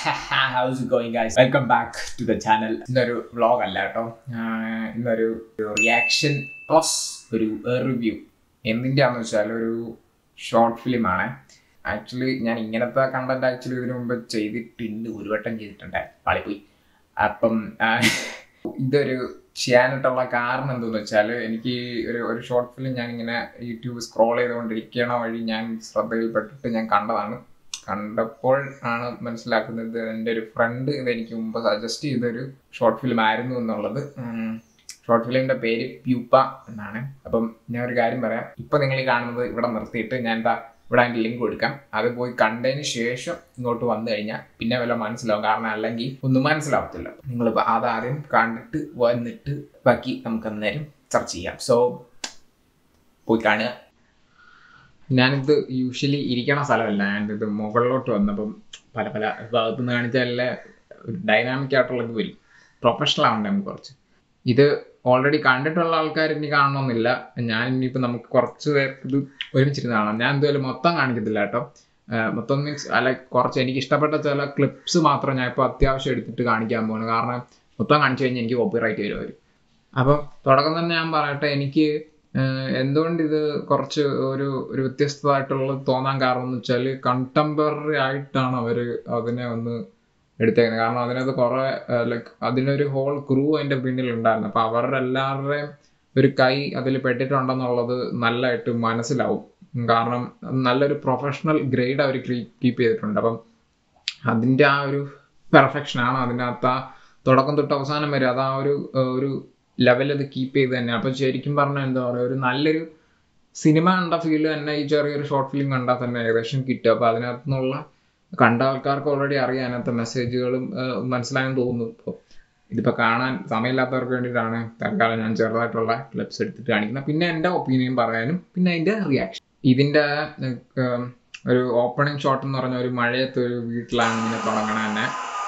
House going guys welcome back to the channel ഇന്നൊരു vlog അല്ല കേട്ടോ ആഹ് ഇന്നൊരു റിയാക്ഷൻ പ്ലസ് ഒരു റിവ്യൂ എന്തിൻ്റെയാണെന്ന് വെച്ചാൽ ഒരു ഷോർട്ട് ഫിലിമാണ് ആക്ച്വലി ഞാൻ ഇങ്ങനത്തെ കണ്ടന്റ് ആക്ച്വലി ഇതിനു മുമ്പ് ചെയ്തിട്ടുണ്ട് ഒരു വട്ടം ചെയ്തിട്ടുണ്ട് പാളിപ്പോയി അപ്പം ആഹ് ഇതൊരു ചെയ്യാനായിട്ടുള്ള കാരണം എന്തെന്ന് വെച്ചാൽ എനിക്ക് ഒരു ഒരു ഷോർട്ട് ഫിലിം ഞാൻ ഇങ്ങനെ യൂട്യൂബ് സ്ക്രോൾ ചെയ്തുകൊണ്ടിരിക്കണ വഴി ഞാൻ ശ്രദ്ധയിൽപ്പെട്ടിട്ട് ഞാൻ കണ്ടതാണ് കണ്ടപ്പോൾ ആണ് മനസ്സിലാക്കുന്നത് എൻ്റെ ഒരു ഫ്രണ്ട് ഇത് എനിക്ക് മുമ്പ് സജസ്റ്റ് ചെയ്തൊരു ഷോർട്ട് ഫിലിം ആയിരുന്നു എന്നുള്ളത് ഷോർട്ട് ഫിലിമിൻ്റെ പേര് പ്യൂപ്പ എന്നാണ് അപ്പം ഞാൻ ഒരു കാര്യം പറയാം ഇപ്പം നിങ്ങൾ ഈ കാണുന്നത് ഇവിടെ നിർത്തിയിട്ട് ഞാൻ എന്താ ഇവിടെ അതിൻ്റെ ലിങ്ക് കൊടുക്കാം അത് പോയി കണ്ടതിന് ശേഷം ഇങ്ങോട്ട് വന്നു കഴിഞ്ഞാൽ പിന്നെ വല്ല മനസ്സിലാവും കാരണം അല്ലെങ്കിൽ ഒന്നും മനസ്സിലാവത്തില്ല നിങ്ങൾ അതാദ്യം കണ്ടിട്ട് വന്നിട്ട് ബാക്കി നമുക്ക് അന്നേരം ചർച്ച ചെയ്യാം സോ പോയി കാണുക ഞാനിത് യൂഷ്വലി ഇരിക്കണ സ്ഥലമല്ല ഞാനിത് മുകളിലോട്ട് വന്നപ്പം പല പല ഭാഗത്തു നിന്ന് കാണിച്ചാലേ ഡൈനാമിക് ആയിട്ടുള്ളത് വരും പ്രൊഫഷണൽ ആവണ്ടേ നമുക്ക് കുറച്ച് ഇത് ഓൾറെഡി കണ്ടിട്ടുള്ള ആൾക്കാർ ഇനി കാണണമെന്നില്ല ഞാൻ ഇനിയിപ്പോൾ നമുക്ക് കുറച്ച് പേർക്ക് ഇത് ഒരുമിച്ചിരുന്ന് കാണാം ഞാൻ എന്തായാലും മൊത്തം കാണിക്കത്തില്ല കേട്ടോ ആഹ് മൊത്തം മീൻസ് അല്ല കുറച്ച് എനിക്ക് ഇഷ്ടപ്പെട്ട ചില ക്ലിപ്സ് മാത്രം ഞാൻ ഇപ്പോൾ അത്യാവശ്യം എടുത്തിട്ട് കാണിക്കാൻ പോകുന്നു കാരണം മൊത്തം കാണിച്ചു കഴിഞ്ഞാൽ എനിക്ക് കോപ്പിറൈറ്റ് വരും അവർ അപ്പം തുടക്കം തന്നെ ഞാൻ പറയട്ടെ എനിക്ക് ആഹ് എന്തുകൊണ്ട് ഇത് കുറച്ച് ഒരു ഒരു വ്യത്യസ്തമായിട്ടുള്ളത് തോന്നാൻ കാരണം എന്ന് വെച്ചാൽ കണ്ടംപററി ആയിട്ടാണ് അവർ അതിനെ ഒന്ന് എടുത്തേക്കുന്നത് കാരണം അതിനകത്ത് കുറേ ലൈക്ക് അതിനൊരു ഹോൾ ക്രൂ അതിൻ്റെ പിന്നിൽ ഉണ്ടായിരുന്നു അപ്പോൾ അവരുടെ എല്ലാവരുടെയും ഒരു കൈ അതിൽ പെട്ടിട്ടുണ്ടെന്നുള്ളത് നല്ലതായിട്ട് മനസ്സിലാവും കാരണം നല്ലൊരു പ്രൊഫഷണൽ ഗ്രേഡ് അവർ കീപ്പ് ചെയ്തിട്ടുണ്ട് അപ്പം അതിൻ്റെ ആ ഒരു പെർഫെക്ഷനാണ് അതിനകത്ത് ആ തുടക്കം തൊട്ട് അവസാനം വരെ അത് ആ ഒരു ഏഹ്, ഒരു ലെവൽ അത് കീപ്പ് ചെയ്ത് തന്നെ അപ്പം ശരിക്കും പറഞ്ഞാൽ എന്താ പറയുക ഒരു നല്ലൊരു സിനിമ കണ്ട ഫീൽ തന്നെ ഈ ചെറിയൊരു ഷോർട്ട് ഫിലിം കണ്ടാൽ തന്നെ ഏകദേശം കിട്ടും അപ്പോൾ അതിനകത്തു നിന്നുള്ള കണ്ട ആൾക്കാർക്ക് ഓൾറെഡി അറിയാം അതിനകത്തെ മെസ്സേജുകളും മനസ്സിലായെന്ന് തോന്നുന്നു ഇപ്പോൾ ഇതിപ്പോൾ കാണാൻ സമയമില്ലാത്തവർക്ക് വേണ്ടിയിട്ടാണ് തൽക്കാലം ഞാൻ ചെറുതായിട്ടുള്ള ക്ലിപ്സ് എടുത്തിട്ട് കാണിക്കുന്നത് പിന്നെ എൻ്റെ ഒപ്പീനിയൻ പറയാനും പിന്നെ അതിൻ്റെ റിയാക്ഷൻ ഇതിൻ്റെ ഏഹ്, ഒരു ഓപ്പണിംഗ് ഷോട്ട് എന്ന് പറഞ്ഞ ഒരു മഴയത്ത് ഒരു വീട്ടിലാണ് ഇങ്ങനെ തുടങ്ങണ തന്നെ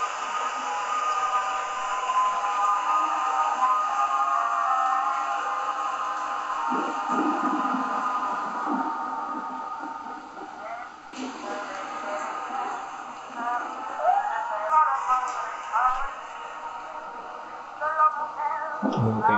ഓക്കെ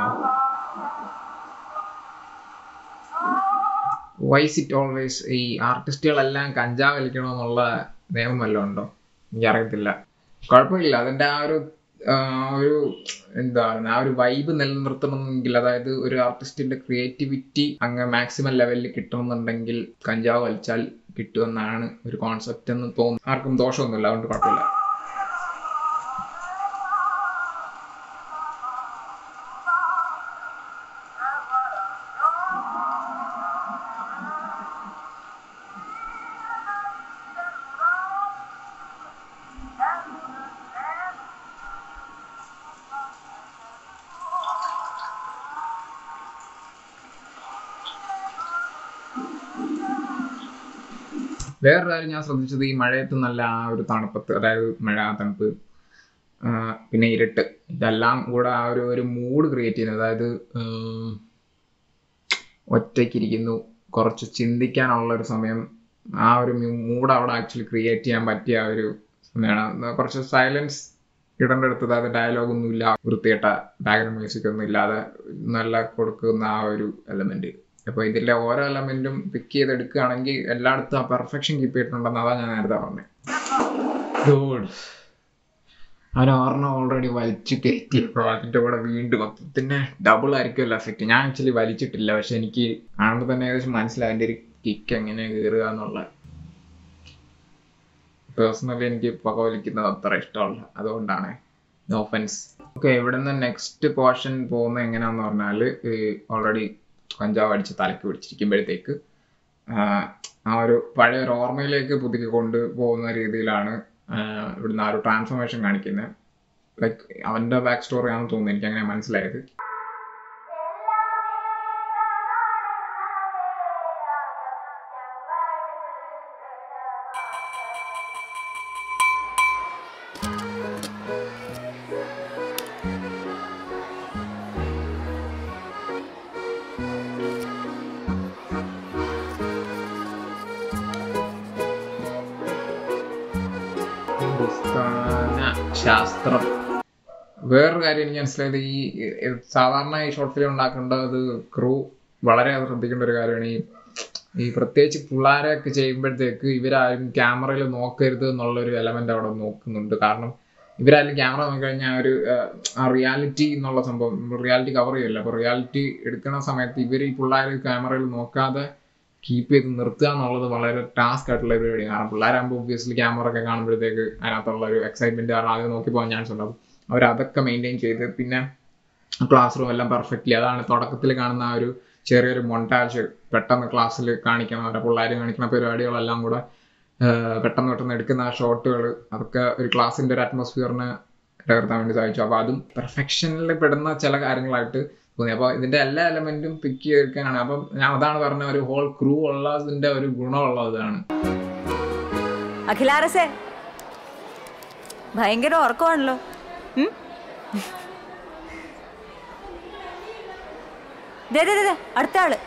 വൈസ് ഇറ്റ് ഓൾവേസ് ഈ ആർട്ടിസ്റ്റുകളെല്ലാം കഞ്ചാവ് വലിക്കണമെന്നുള്ള നിയമം വല്ലതും ഉണ്ടോ എനിക്കറിയത്തില്ല കുഴപ്പമില്ല അതിൻ്റെ ആ ഒരു ആ, ഒരു എന്താ പറയുക ആ ഒരു വൈബ് നിലനിർത്തണമെങ്കിൽ അതായത് ഒരു ആർട്ടിസ്റ്റിന്റെ ക്രിയേറ്റിവിറ്റി അങ്ങ് മാക്സിമം ലെവലിൽ കിട്ടണമെന്നുണ്ടെങ്കിൽ കഞ്ചാവ് വലിച്ചാൽ കിട്ടുമെന്നാണ് ഒരു കോൺസെപ്റ്റ് എന്ന് തോന്നുന്നു ആർക്കും ദോഷമൊന്നുമില്ല അതുകൊണ്ട് കുഴപ്പമില്ല വേറൊരു കാര്യം ഞാൻ ശ്രദ്ധിച്ചത് ഈ മഴയത്ത് നല്ല ആ ഒരു തണുപ്പത്ത് അതായത് മഴ തണുപ്പ് ആ, പിന്നെ ഇരുട്ട് ഇതെല്ലാം കൂടെ ആ ഒരു ഒരു മൂഡ് ക്രിയേറ്റ് ചെയ്യുന്നത് അതായത് ഉം, ഒറ്റയ്ക്കിരിക്കുന്നു കുറച്ച് ചിന്തിക്കാനുള്ള ഒരു സമയം ആ ഒരു മൂഡ് അവിടെ ആക്ച്വലി ക്രിയേറ്റ് ചെയ്യാൻ പറ്റിയ ആ ഒരു സമയമാണ് കുറച്ച് സൈലൻസ് ഇടേണ്ട അടുത്ത് അതായത് ഡയലോഗ് ഒന്നും ഇല്ല വൃത്തികെട്ട ബാക്ക്ഗ്രൗണ്ട് മ്യൂസിക് ഒന്നും ഇല്ലാതെ നല്ല കൊടുക്കുന്ന ആ ഒരു എലമെന്റ് അപ്പോൾ ഇതിലെ ഓരോ എലമെന്റും പിക്ക് ചെയ്തെടുക്കുകയാണെങ്കിൽ എല്ലായിടത്തും ആ പെർഫെക്ഷൻ കീപ്പ് ചെയ്തിട്ടുണ്ടെന്ന് അതാ ഞാൻ നേരത്തെ പറഞ്ഞത് ഗുഡ് അവൻ ഒരെണ്ണം ഓൾറെഡി വലിച്ചു കയറ്റിയപ്പോൾ അതിൻ്റെ കൂടെ വീണ്ടും മൊത്തത്തിന് ഡബിൾ ആയിരിക്കുമല്ലോ എഫക്റ്റ് ഞാൻ ആക്ച്വലി വലിച്ചിട്ടില്ല പക്ഷെ എനിക്ക് കാണുമ്പോൾ തന്നെ ഏകദേശം മനസ്സിലായി അതിൻ്റെ ഒരു കിക്ക് എങ്ങനെ കയറുക എന്നുള്ള പേഴ്സണലി എനിക്ക് പുക വലിക്കുന്നത് അത്ര ഇഷ്ടമല്ല അതുകൊണ്ടാണ് ഓഫൻസ് ഓക്കെ ഇവിടെ നിന്ന് നെക്സ്റ്റ് പോർഷൻ പോകുന്നത് എങ്ങനെയാന്ന് പറഞ്ഞാൽ ഓൾറെഡി കഞ്ചാവ് അടിച്ച് തലക്ക് പിടിച്ചിരിക്കുമ്പോഴത്തേക്ക് ആ ഒരു പഴയ ഒരു ഓർമ്മയിലേക്ക് പുതുക്കി കൊണ്ട് പോകുന്ന രീതിയിലാണ് ആഹ് ഇവിടുന്ന് ആ ഒരു ട്രാൻസ്ഫോർമേഷൻ കാണിക്കുന്നത് ലൈക്ക് അവൻ്റെ ബാക്ക് സ്റ്റോറി ആണെന്ന് തോന്നുന്നു എനിക്ക് അങ്ങനെ മനസ്സിലായത് അടിസ്ഥാന ശാസ്ത്രം വേറൊരു കാര്യം എനിക്ക് മനസ്സിലായത് ഈ ഈ സാധാരണ ഈ ഷോർട്ട് ഫിലിം ഉണ്ടാക്കേണ്ടത് ക്രൂ വളരെ ശ്രദ്ധിക്കേണ്ട ഒരു കാര്യമാണ് ഈ ഈ പ്രത്യേകിച്ച് പിള്ളേരെയൊക്കെ ചെയ്യുമ്പോഴത്തേക്ക് ഇവരാരും ക്യാമറയിൽ നോക്കരുത് എന്നുള്ളൊരു എലമെന്റ് അവിടെ നോക്കുന്നുണ്ട് കാരണം ഇവരാരും ക്യാമറ നോക്കിക്കഴിഞ്ഞാൽ ഒരു ആ റിയാലിറ്റി എന്നുള്ള സംഭവം റിയാലിറ്റി കവർ ചെയ്യല്ല അപ്പോൾ റിയാലിറ്റി എടുക്കുന്ന സമയത്ത് ഇവർ ഈ പിള്ളേർ ക്യാമറയിൽ നോക്കാതെ കീപ്പ് ചെയ്ത് നിർത്തുക എന്നുള്ളത് വളരെ ടാസ്ക് ആയിട്ടുള്ള ഒരു പരിപാടിയാണ് കാരണം പിള്ളേരാകുമ്പോൾ ഒബ്വിയസ്ലി ക്യാമറ ഒക്കെ കാണുമ്പോഴത്തേക്ക് അതിനകത്തുള്ള ഒരു എക്സൈറ്റ്മെന്റ് കാരണം ആദ്യം നോക്കി പോകാൻ ചാൻസ് ഉണ്ടാവും അവർ അതൊക്കെ മെയിൻറ്റെയിൻ ചെയ്ത് പിന്നെ ക്ലാസ് റൂം എല്ലാം പെർഫെക്റ്റ്ലി അതാണ് തുടക്കത്തിൽ കാണുന്ന ആ ഒരു ചെറിയൊരു മൊണ്ടാജ് പെട്ടെന്ന് ക്ലാസ്സിൽ കാണിക്കണം അവരുടെ പിള്ളേർ കാണിക്കുന്ന പരിപാടികളെല്ലാം കൂടെ ആ, പെട്ടെന്ന് പെട്ടെന്ന് എടുക്കുന്ന ആ ഷോട്ടുകൾ അതൊക്കെ ഒരു ക്ലാസ്സിന്റെ ഒരു അറ്റ്മോസ്ഫിയറിന് നിലനിർത്താൻ വേണ്ടി സാധിച്ചു അപ്പോൾ അതും പെർഫെക്ഷനിൽ പെടുന്ന ചില കാര്യങ്ങളായിട്ട് തോന്നി അപ്പോൾ ഇതിന്റെ എല്ലാ എലമെന്റും പിക്ക് ചെയ്തെടുക്കാനാണ് അപ്പം ഞാൻ അതാണ് പറഞ്ഞ ഒരു ഹോൾ ക്രൂ ഉള്ളതിന്റെ ഒരു ഗുണമുള്ളതാണ് അഖിലാരസേ ഭയങ്കര ഉറക്കമാണല്ലോ ഉം? ദേ, ദേ, ദേ, ദേ, അടുത്ത ആള്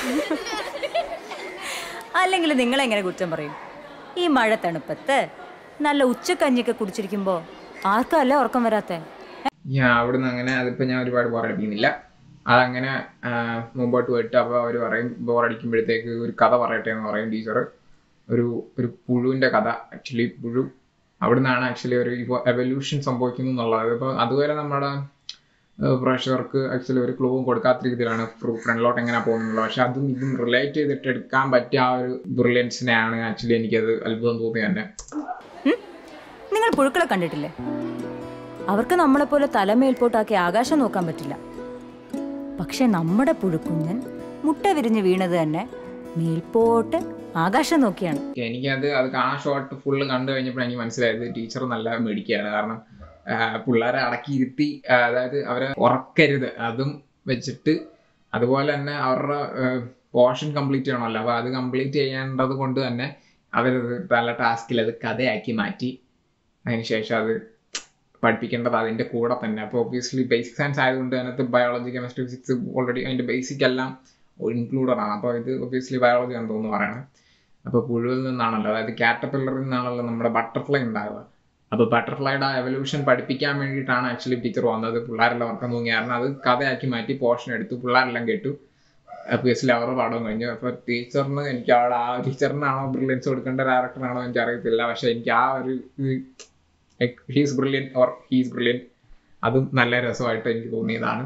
അല്ലെങ്കിൽ നിങ്ങളെങ്ങനെ കുറ്റം പറയും ഈ മഴ തണുപ്പത്ത് നല്ല ഉച്ചക്കഞ്ഞിയൊക്കെ കുടിച്ചിരിക്കുമ്പോ ആർക്കല്ല ഉറക്കം വരാത്തെ ഞാൻ അവിടുന്ന് അങ്ങനെ അതിപ്പോ ഞാൻ ഒരുപാട് ബോറടിപ്പിക്കുന്നില്ല അതങ്ങനെ ആ, മുമ്പോട്ട് പോയിട്ട് അപ്പോൾ അവർ പറയും ബോറടിക്കുമ്പോഴത്തേക്ക് ഒരു കഥ പറയട്ടെ എന്ന് പറയും ടീച്ചർ ഒരു ഒരു പുഴുവിന്റെ കഥ ആക്ച്വലി പുഴു അവിടുന്നാണ് ആക്ച്വലി ഒരു എവല്യൂഷൻ സംഭവിക്കുന്നു എന്നുള്ളത് ഇപ്പോൾ അതുവരെ നമ്മുടെ പ്രേക്ഷകർക്ക് ആക്ച്വലി ഒരു ക്ലൂവും കൊടുക്കാത്ത രീതിയിലാണ് ഫ്രണ്ടിലോട്ട് എങ്ങനെ പോകുന്നുള്ളത് പക്ഷെ അതും ഇതും റിലേറ്റ് ചെയ്തിട്ട് എടുക്കാൻ പറ്റിയ ആ ഒരു ബ്രില്യൻസിനെയാണ് ആക്ച്വലി എനിക്കത് അത്ഭുതം തോന്നി തന്നെ ഉം? നിങ്ങൾ പുഴുക്കളെ കണ്ടിട്ടില്ലേ അവർക്ക് നമ്മളെപ്പോലെ തലമേൽപോട്ടാക്കി ആകാശം നോക്കാൻ പറ്റില്ല പക്ഷെ നമ്മുടെ പുഴുക്കുഞ്ഞൻ മുട്ട വിരിഞ്ഞ് വീണത് തന്നെ മേൽപോട്ട് ആകാശം നോക്കിയാണ് എനിക്കത് അത് ആ ഷോട്ട് ഫുള്ള് കണ്ടു കഴിഞ്ഞപ്പോൾ എനിക്ക് മനസ്സിലായത് ടീച്ചർ നല്ല മേടിക്കുകയാണ് കാരണം ആ, പിള്ളേരെ അടക്കി ഇരുത്തി ആ, അതായത് അവരെ ഉറക്കരുത് അതും വെച്ചിട്ട് അതുപോലെ തന്നെ അവരുടെ പോർഷൻ കംപ്ലീറ്റ് ചെയ്യണമല്ലോ അപ്പോൾ അത് കംപ്ലീറ്റ് ചെയ്യേണ്ടത് കൊണ്ട് തന്നെ അവരത് പല ടാസ്കിൽ അത് കഥയാക്കി മാറ്റി അതിനുശേഷം അത് പഠിപ്പിക്കേണ്ടത് അതിൻ്റെ കൂടെ തന്നെ അപ്പോൾ ഒബ്വിയസ്ലി ബേസിക് സയൻസ് ആയതുകൊണ്ട് അതിനകത്ത് ബയോളജി കെമിസ്ട്രി ഫിസിക്സ് ഓൾറെഡി അതിൻ്റെ ബേസിക് എല്ലാം ഇൻക്ലൂഡഡ് ആണ് അപ്പോൾ ഇത് ഒബ്വിയസ്ലി ബയോളജി ആണെന്ന് തോന്നുന്നു പറയണത് അപ്പോൾ പുഴുവിൽ നിന്നാണല്ലോ അതായത് കാറ്റർപില്ലറിൽ നിന്നാണല്ലോ നമ്മുടെ ബട്ടർഫ്ലൈ ഉണ്ടാവുക അപ്പോൾ ബട്ടർഫ്ലൈയുടെ എവല്യൂഷൻ പഠിപ്പിക്കാൻ വേണ്ടിയിട്ടാണ് ആക്ച്വലി ടീച്ചർ വന്നത് പിള്ളേരെല്ലാം ഉറക്കം തൂങ്ങി കാരണം അത് കഥയാക്കി മാറ്റി പോർഷൻ എടുത്തു പിള്ളേരെല്ലാം കേട്ടു ഒബ്വിയസ്ലി അവരുടെ പാഠം കഴിഞ്ഞു അപ്പോൾ ടീച്ചറിന് എനിക്ക് അവിടെ ആ ടീച്ചറിനാണോ ബ്രില്യൻസ് കൊടുക്കേണ്ട ഡയറക്ടറാണോ എനിക്ക് അറിയത്തില്ല പക്ഷെ എനിക്ക് ആ ഒരു he's brilliant or he's brilliant അതും നല്ല രസമായിട്ട് എനിക്ക് തോന്നിയതാണ്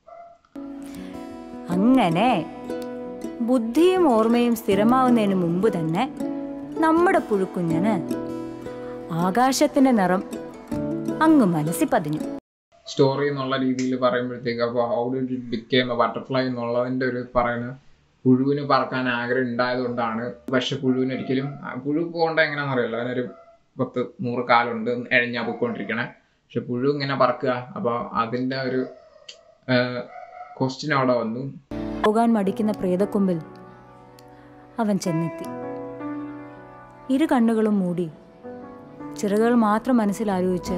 അങ്ങനെ ബുദ്ധിയും ഓർമ്മയും സ്ഥിരമാവുന്നതിന് മുമ്പ് തന്നെ നമ്മുടെ പുഴുക്കുഞ്ഞന് ആകാശത്തിന്റെ നിറം അങ്ങ് മനസ്സിൽ പതിഞ്ഞു സ്റ്റോറി എന്നുള്ള രീതിയിൽ പറയുമ്പോഴത്തേക്ക് അപ്പോൾ how do it became a butterfly എന്നുള്ളതിൻ്റെ ഒരു പറയുന്ന പുഴുവിന് പറക്കാൻ ആഗ്രഹം ഉണ്ടായതുകൊണ്ടാണ് പക്ഷെ പുഴുവിന് ഒരിക്കലും ആ, പുഴു പോകേണ്ട എങ്ങനെയാണെന്ന് അറിയില്ല അതിനൊരു പത്ത് നൂറ് കാലുണ്ട് എഴഞ്ഞാ പൊയ്ക്കൊണ്ടിരിക്കണേ പക്ഷെ പുഴു ഇങ്ങനെ പറക്കുക അപ്പോൾ അതിൻ്റെ ഒരു ക്വസ്റ്റ്യൻ അവിടെ വന്നു പോകാൻ മടിക്കുന്ന പ്രേതക്കൊമ്പിൽ അവൻ ചെന്നെത്തി ഇരു കണ്ണുകളും മൂടി ചിറകുകൾ മാത്രം മനസ്സിൽ ആലോചിച്ച്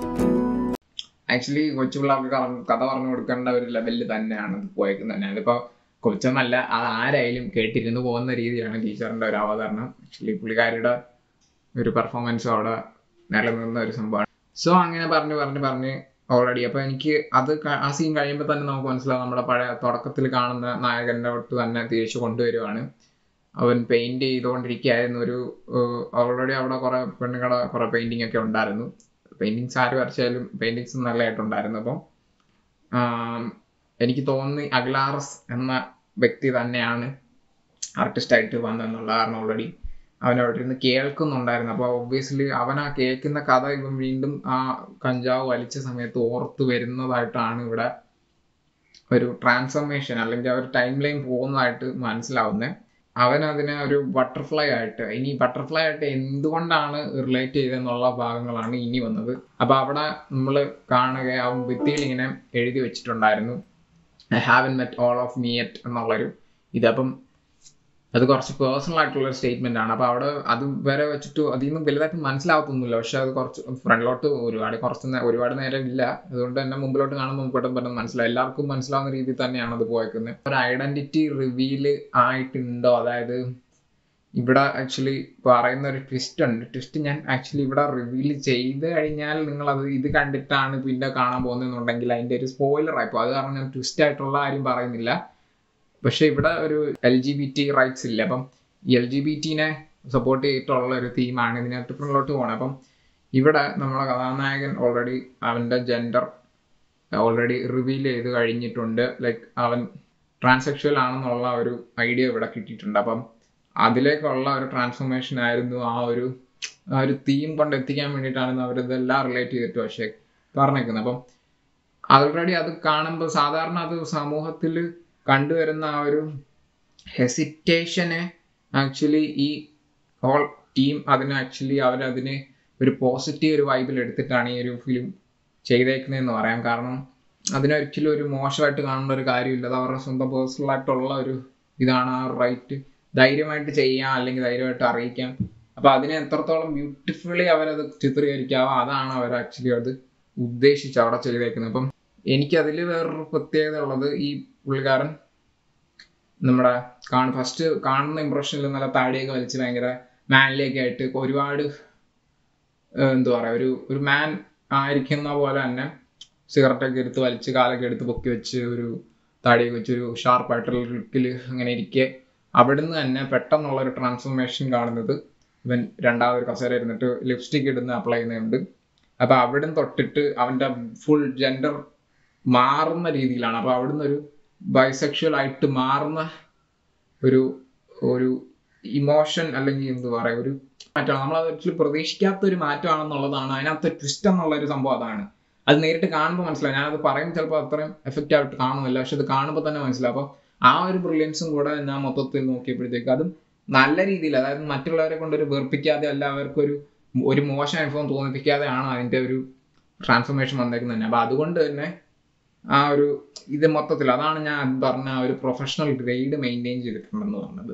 ആക്ച്വലി കൊച്ചു പിള്ളേർക്ക് കറ- കഥ പറഞ്ഞു കൊടുക്കേണ്ട ഒരു ലെവലിൽ തന്നെയാണ് ഇത് പോയേക്കുന്നത് തന്നെ അതിപ്പോൾ കൊച്ചെന്നല്ല അത് ആരായാലും കേട്ടിരുന്നു പോകുന്ന രീതിയാണ് ടീച്ചറിന്റെ ഒരു അവതരണം ആക്ച്വലി പുള്ളിക്കാരിയുടെ ഒരു പെർഫോമൻസും അവിടെ നിലനിന്ന ഒരു സംഭവമാണ് സോ അങ്ങനെ പറഞ്ഞ് പറഞ്ഞ് പറഞ്ഞ് ഓൾറെഡി അപ്പൊ എനിക്ക് അത് ക- ആ സീൻ കഴിയുമ്പോൾ തന്നെ നമുക്ക് മനസ്സിലാവും നമ്മുടെ പഴയ തുടക്കത്തിൽ കാണുന്ന നായകന്റെ തൊട്ട് തന്നെ തിരിച്ചു കൊണ്ടുവരുവാണ് അവൻ പെയിന്റ് ചെയ്തുകൊണ്ടിരിക്കുകയായിരുന്നു ഒരു ഓൾറെഡി അവിടെ കുറെ പെണ്ണുങ്ങളുടെ കുറെ പെയിന്റിംഗ് ഒക്കെ ഉണ്ടായിരുന്നു പെയിന്റിങ്സ് ആര് വരച്ചാലും പെയിന്റിങ്സ് നല്ലതായിട്ടുണ്ടായിരുന്നു അപ്പം ആം, എനിക്ക് തോന്നി അഗ്ലാറസ് എന്ന വ്യക്തി തന്നെയാണ് ആർട്ടിസ്റ്റായിട്ട് വന്നതെന്നുള്ള കാരണം ഓൾറെഡി അവൻ അവിടെ ഇരുന്ന് കേൾക്കുന്നുണ്ടായിരുന്നു അപ്പോൾ ഒബ്വിയസ്ലി അവൻ ആ കേൾക്കുന്ന കഥ ഇവൻ വീണ്ടും ആ കഞ്ചാവ് വലിച്ച സമയത്ത് ഓർത്ത് വരുന്നതായിട്ടാണ് ഇവിടെ ഒരു ട്രാൻസ്ഫർമേഷൻ അല്ലെങ്കിൽ ആ ഒരു ടൈം ലൈൻ പോകുന്നതായിട്ട് മനസ്സിലാവുന്നത് അവൻ അതിനെ ഒരു ബട്ടർഫ്ലൈ ആയിട്ട് ഇനി ബട്ടർഫ്ലൈ ആയിട്ട് എന്തുകൊണ്ടാണ് റിലേറ്റ് ചെയ്തെന്നുള്ള ഭാഗങ്ങളാണ് ഇനി വന്നത് അപ്പൊ അവിടെ നമ്മൾ കാണുക ആ ഭിത്തിയിൽ ഇങ്ങനെ എഴുതി വെച്ചിട്ടുണ്ടായിരുന്നു I have met all of me എറ്റ് എന്നുള്ളൊരു ഇതപ്പം അത് കുറച്ച് പേഴ്സണൽ ആയിട്ടുള്ള ഒരു സ്റ്റേറ്റ്മെന്റ് ആണ് അപ്പൊ അവിടെ അത് വരെ വെച്ചിട്ട് അതിൽ നിന്ന് വലുതായിട്ട് മനസ്സിലാവത്തൊന്നുമില്ല പക്ഷെ അത് കുറച്ച് ഫ്രണ്ടിലോട്ട് ഒരുപാട് കുറച്ച് നേ- ഒരുപാട് നേരം ഇല്ല അതുകൊണ്ട് തന്നെ മുമ്പിലോട്ട് കാണുമ്പോൾ നമുക്ക് പെട്ടെന്ന് പെട്ടെന്ന് മനസ്സിലാവും എല്ലാവർക്കും മനസ്സിലാവുന്ന രീതിയിൽ തന്നെയാണ് അത് പോയേക്കുന്നത് ഒരു ഐഡന്റിറ്റി റിവീല് ആയിട്ടുണ്ടോ അതായത് ഇവിടെ ആക്ച്വലി പറയുന്ന ഒരു ട്വിസ്റ്റ് ഉണ്ട് ട്വിസ്റ്റ് ഞാൻ ആക്ച്വലി ഇവിടെ റിവീൽ ചെയ്ത് കഴിഞ്ഞാൽ നിങ്ങൾ അത് ഇത് കണ്ടിട്ടാണ് പിന്നെ കാണാൻ പോകുന്നതെന്നുണ്ടെങ്കിൽ അതിൻ്റെ ഒരു സ്പോയിലർ ആയിപ്പോൾ അത് കാരണം ഞാൻ ട്വിസ്റ്റ് ആയിട്ടുള്ള കാര്യം പറയുന്നില്ല പക്ഷെ ഇവിടെ ഒരു L G B T rights ഇല്ല അപ്പം ഈ എൽ ജി ബി ടിനെ സപ്പോർട്ട് ചെയ്തിട്ടുള്ള ഒരു തീമാണ് ഇതിനകത്ത് മുന്നോട്ട് പോകണം അപ്പം ഇവിടെ നമ്മളെ കഥാനായകൻ ഓൾറെഡി അവൻ്റെ ജെൻഡർ ഓൾറെഡി റിവീൽ ചെയ്ത് കഴിഞ്ഞിട്ടുണ്ട് ലൈക്ക് അവൻ ട്രാൻസെക്ഷൽ ആണെന്നുള്ള ഒരു ഐഡിയ ഇവിടെ കിട്ടിയിട്ടുണ്ട് അപ്പം അതിലേക്കുള്ള ഒരു ട്രാൻസ്ഫോർമേഷൻ ആയിരുന്നു ആ ഒരു ആ ഒരു തീം കൊണ്ട് എത്തിക്കാൻ വേണ്ടിയിട്ടാണ് അവരിതെല്ലാം റിലേറ്റ് ചെയ്തിട്ട് പക്ഷേ പറഞ്ഞേക്കുന്നത് അപ്പം ഓൾറെഡി അത് കാണുമ്പോൾ സാധാരണ അത് സമൂഹത്തിൽ കണ്ടുവരുന്ന ആ ഒരു ഹെസിറ്റേഷനെ ആക്ച്വലി ഈ ഹോൾ ടീം അതിന് ആക്ച്വലി അവരതിനെ ഒരു പോസിറ്റീവ് ഒരു വൈബിൽ എടുത്തിട്ടാണ് ഈ ഒരു ഫിലിം ചെയ്തേക്കുന്നതെന്ന് പറയാം കാരണം അതിനൊരിക്കലും ഒരു മോശമായിട്ട് കാണേണ്ട ഒരു കാര്യമില്ല അത് അവരുടെ സ്വന്തം പേഴ്സണൽ ആയിട്ടുള്ള ഒരു ഇതാണ് ആ റൈറ്റ് ധൈര്യമായിട്ട് ചെയ്യാം അല്ലെങ്കിൽ ധൈര്യമായിട്ട് അറിയിക്കാം അപ്പൊ അതിനെ എത്രത്തോളം ബ്യൂട്ടിഫുള്ളി അവരത് ചിത്രീകരിക്കാവോ അതാണ് അവർ ആക്ച്വലി അത് ഉദ്ദേശിച്ച് അവിടെ ചെയ്തേക്കുന്നത് അപ്പം എനിക്കതിൽ വേറൊരു പ്രത്യേകത ഉള്ളത് ഈ പുള്ളിക്കാരൻ നമ്മുടെ കാണ ഫസ്റ്റ് കാണുന്ന ഇമ്പ്രഷനിൽ നല്ല താടിയൊക്കെ വലിച്ച് ഭയങ്കര മാനിലേക്ക് ആയിട്ട് ഒരുപാട് ഏഹ് എന്താ പറയുക ഒരു ഒരു മാൻ ആയിരിക്കുന്ന പോലെ തന്നെ സിഗരറ്റൊക്കെ എടുത്ത് വലിച്ച് കാലൊക്കെ എടുത്ത് പൊക്കി വെച്ച് ഒരു താടിയൊക്കെ വെച്ച് ഒരു ഷാർപ്പായിട്ടുള്ള ലുക്കിൽ അങ്ങനെ ഇരിക്കെ അവിടുന്ന് തന്നെ പെട്ടെന്നുള്ള ഒരു ട്രാൻസ്ഫോർമേഷൻ കാണുന്നത് ഇവൻ രണ്ടാമതൊരു കസേര ഇരുന്നിട്ട് ലിപ്സ്റ്റിക് ഇടുന്ന അപ്ലൈ ചെയ്യുന്നുണ്ട് അപ്പൊ അവിടുന്ന് തൊട്ടിട്ട് അവന്റെ ഫുൾ ജെൻഡർ മാറുന്ന രീതിയിലാണ് അപ്പൊ അവിടുന്ന് ഒരു ബൈസെക്ഷൽ ആയിട്ട് മാറുന്ന ഒരു ഒരു ഇമോഷൻ അല്ലെങ്കിൽ എന്ത് പറയുക ഒരു മാറ്റമാണ് നമ്മൾ അത് ആക്ച്വലി പ്രതീക്ഷിക്കാത്ത ഒരു മാറ്റമാണെന്നുള്ളതാണ് അതിനകത്ത് ട്വിസ്റ്റ് എന്നുള്ള ഒരു സംഭവം അതാണ് അത് നേരിട്ട് കാണുമ്പോൾ മനസ്സിലാവും ഞാനത് പറയും ചിലപ്പോൾ അത്രയും എഫക്റ്റ് ആയിട്ട് കാണുന്നില്ല പക്ഷെ അത് കാണുമ്പോൾ തന്നെ മനസ്സിലാവും അപ്പോൾ ആ ഒരു ബ്രില്യൻസും കൂടെ ഞാൻ മൊത്തത്തിൽ നോക്കിയപ്പോഴത്തേക്ക് അതും നല്ല രീതിയിൽ അതായത് മറ്റുള്ളവരെ കൊണ്ട് ഒരു വെറുപ്പിക്കാതെ അല്ല അവർക്കൊരു ഒരു മോശം അനുഭവം തോന്നിപ്പിക്കാതെയാണ് അതിന്റെ ഒരു ട്രാൻസ്ഫോർമേഷൻ വന്നേക്കുന്നത് തന്നെ അപ്പൊ അതുകൊണ്ട് തന്നെ ആ ഒരു ഇത് മൊത്തത്തിൽ അതാണ് ഞാൻ പറഞ്ഞ ആ ഒരു പ്രൊഫഷണൽ ഗ്രേഡ് മെയിൻറ്റെയിൻ ചെയ്തിട്ടുണ്ടെന്ന് പറഞ്ഞത്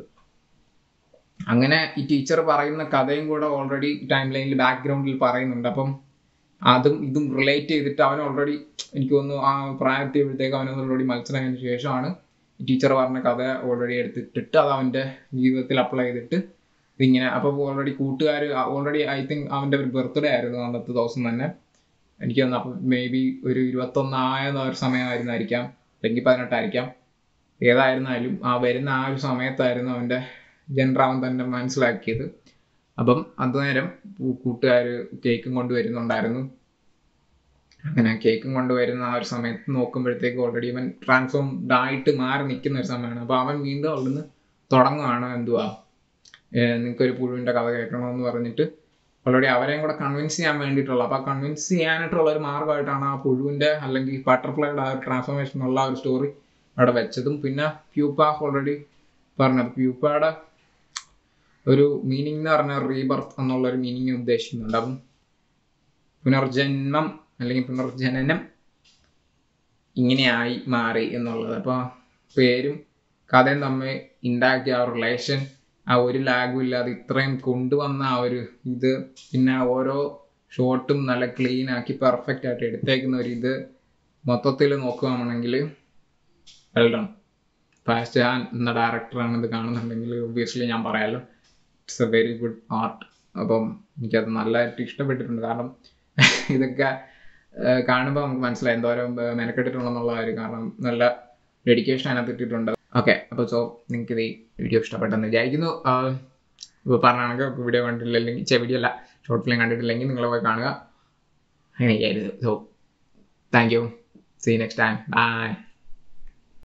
അങ്ങനെ ഈ ടീച്ചർ പറയുന്ന കഥയും കൂടെ ഓൾറെഡി ടൈം ലൈനിൽ ബാക്ക്ഗ്രൗണ്ടിൽ പറയുന്നുണ്ട് അപ്പം അതും ഇതും റിലേറ്റ് ചെയ്തിട്ട് അവൻ ഓൾറെഡി എനിക്ക് തോന്നുന്നു ആ പ്രായത്തിയപ്പോഴത്തേക്ക് അവൻ ഓൾറെഡി മത്സരത്തിന് ശേഷമാണ് ടീച്ചർ പറഞ്ഞ കഥ ഓൾറെഡി എടുത്തിട്ടിട്ട് അത് അവൻ്റെ ജീവിതത്തിൽ അപ്ലൈ ചെയ്തിട്ട് ഇതിങ്ങനെ അപ്പോൾ ഓൾറെഡി കൂട്ടുകാർ ഓൾറെഡി ഐ തിങ്ക് അവൻ്റെ ഒരു ബർത്ത്ഡേ ആയിരുന്നു അന്നത്തെ ദിവസം തന്നെ എനിക്ക് തോന്നുന്നു അപ്പം മേ ബി ഒരു ഇരുപത്തൊന്നായ ഒരു സമയമായിരുന്നായിരിക്കാം അല്ലെങ്കിൽ പതിനെട്ടായിരിക്കാം ഏതായിരുന്നാലും ആ വരുന്ന ആ ഒരു സമയത്തായിരുന്നു അവൻ്റെ ജെൻഡർ അവൻ തന്നെ മനസ്സിലാക്കിയത് അപ്പം അന്നേരം കൂട്ടുകാർ കേക്കും കൊണ്ടുവരുന്നുണ്ടായിരുന്നു അങ്ങനെ കേക്കും കൊണ്ടുവരുന്ന ആ ഒരു സമയത്ത് നോക്കുമ്പോഴത്തേക്ക് ഓൾറെഡി അവൻ ട്രാൻസ്ഫോംഡ് ആയിട്ട് മാറി നിൽക്കുന്ന ഒരു സമയമാണ് അപ്പോൾ അവൻ വീണ്ടും അവിടുന്ന് തുടങ്ങുകയാണ് എന്തുവാ നിങ്ങൾക്കൊരു പുഴുവിൻ്റെ കഥ കേൾക്കണമെന്ന് പറഞ്ഞിട്ട് ഓൾറെഡി അവരെയും കൂടെ കൺവിൻസ് ചെയ്യാൻ വേണ്ടിയിട്ടുള്ള അപ്പോൾ കൺവിൻസ് ചെയ്യാനായിട്ടുള്ള ഒരു മാർഗമായിട്ടാണ് ആ പുഴുവിൻ്റെ അല്ലെങ്കിൽ ബട്ടർഫ്ലൈയുടെ ആ ഒരു ട്രാൻസ്ഫോർമേഷൻ ഉള്ള ആ ഒരു സ്റ്റോറി അവിടെ വെച്ചതും പിന്നെ പ്യൂപ്പ ഓൾറെഡി പറഞ്ഞത് പ്യൂപ്പയുടെ ഒരു മീനിങ് എന്ന് പറഞ്ഞാൽ റീബർത്ത് എന്നുള്ള ഒരു മീനിങ് ഉദ്ദേശിക്കുന്നുണ്ട് അപ്പം പുനർജന്മം അല്ലെങ്കിൽ പുനർജനനം ഇങ്ങനെയായി മാറി എന്നുള്ളത് അപ്പോൾ പേരും കഥയും തമ്മിൽ ഉണ്ടാക്കിയ ആ റിലേഷൻ ആ ഒരു ലാഗും ഇല്ലാതെ ഇത്രയും കൊണ്ടുവന്ന ആ ഒരു ഇത് പിന്നെ ഓരോ ഷോട്ടും നല്ല ക്ലീൻ ആക്കി പെർഫെക്റ്റ് ആയിട്ട് എടുത്തേക്കുന്ന ഒരു ഇത് മൊത്തത്തിൽ നോക്കുകയാണെങ്കിൽ വെൽഡൺ ഫാസ്റ്റ് ഹാൻ എന്ന ഡയറക്ടറാണ് ഇത് കാണുന്നുണ്ടെങ്കിൽ ഒബ്വിയസ്ലി ഞാൻ പറയാമല്ലോ it's a very good art അപ്പം എനിക്കത് നല്ലതായിട്ട് ഇഷ്ടപ്പെട്ടിട്ടുണ്ട് കാരണം ഇതൊക്കെ കാണുമ്പോൾ നമുക്ക് മനസ്സിലായി എന്തോരം മെനക്കെട്ടിട്ടുണ്ടെന്നുള്ള കാര്യം കാരണം നല്ല ഡെഡിക്കേഷൻ അതിനകത്ത് ഇട്ടിട്ടുണ്ട് ഓക്കെ അപ്പോൾ സോ നിങ്ങൾക്ക് ഇത് ഈ വീഡിയോ ഇഷ്ടപ്പെട്ടെന്ന് വിചാരിക്കുന്നു ഇപ്പോൾ പറഞ്ഞാണെങ്കിൽ വീഡിയോ കണ്ടിട്ടില്ലെങ്കിൽ ചെ വീഡിയോ അല്ല ഷോർട്ട് ഫിലിം കണ്ടിട്ടില്ലെങ്കിൽ നിങ്ങൾ പോയി കാണുക അങ്ങനെയൊക്കെയായിരുന്നു so thank you see next time by